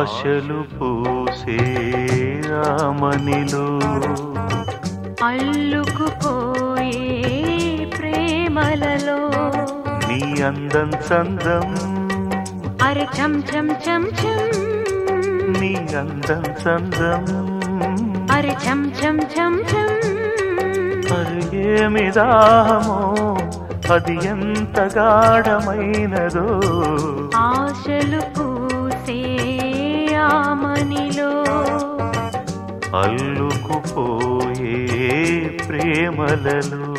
ఆశలు పూసే రామనిలో అల్లుకుపోయే ప్రేమలలో నీ అందం చందం అరే చం చం చం చం నీ అందం చందం అరే చం చం చం చం మరి ఏమి దాహమో అది ఎంత గాఢమైనదో ఆశలు పూసే ఆమనిలో అల్లుకుపోయే ప్రేమలలో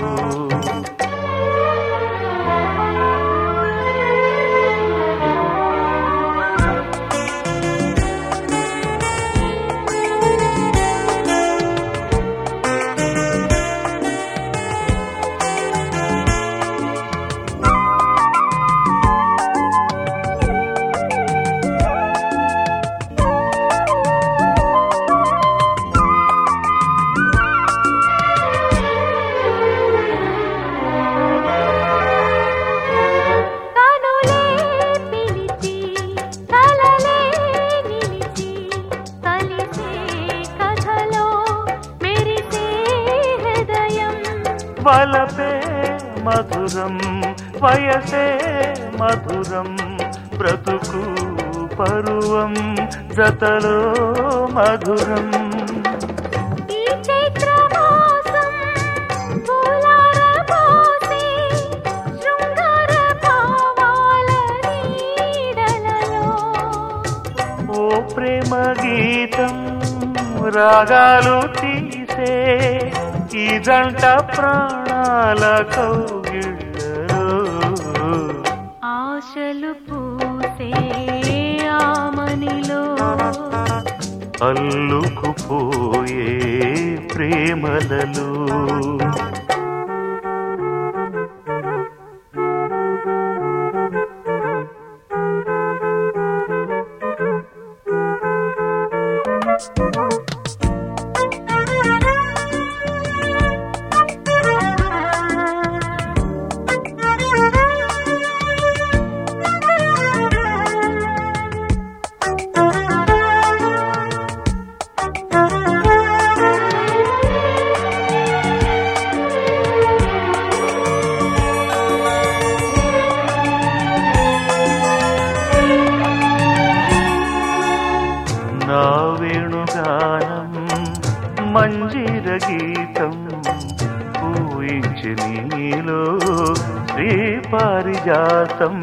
కనులే పిలిచి కలలే నిలిచి కలిసే కథలో మెరిసే హృదయం వలపే మధురం వయసే మధురం బ్రతుకు పరువం జతలో మధురం ఈ చైత్రమాసం పూలార పోసి శృంగార భావాల నీడలలో ఓ ప్రేమ గీతం రాగాలు తీసే ఈ జంట ప్రాణాల కౌగిళ్ళలో ఆశలు పూసే ఆమనిలో అల్లుకుపోయే ప్రేమలలో నా వేణుగానం మంజిర గీతం ఊహించి నీలో శ్రీ పారిజాతం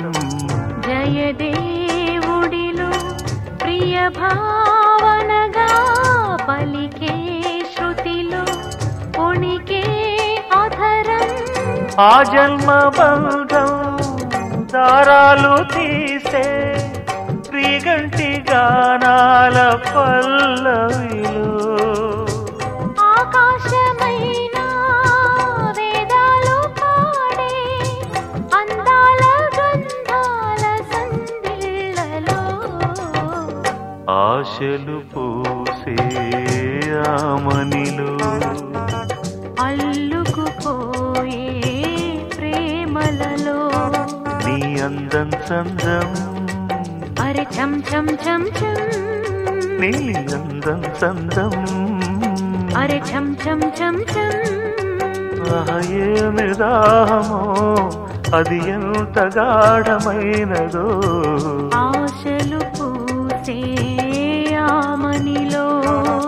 జయదేవుడిలో ప్రియ భావనగా పలికే శృతిలో ఉణికే అధరం ఆ జన్మ బంధం దారాలు తీసే శ్రీగంటి గానాల పల్లవిలో ఆకాశమైన వేదాలు పాడే అందాల గంధాల సందిళ్ళలో ఆశలు పూసే ఆమనిలో అల్లుకుపోయే ప్రేమలలో నీ అందం చందం అరే చం చం చం చం నీ అందం చందం అరే చం చం చం చం ఆహా, ఏమి దాహమో అది ఎంత గాఢమైనదో ఆశలు పూసే ఆమనిలో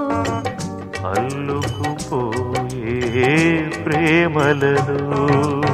అల్లుకుపోయే ప్రేమలలో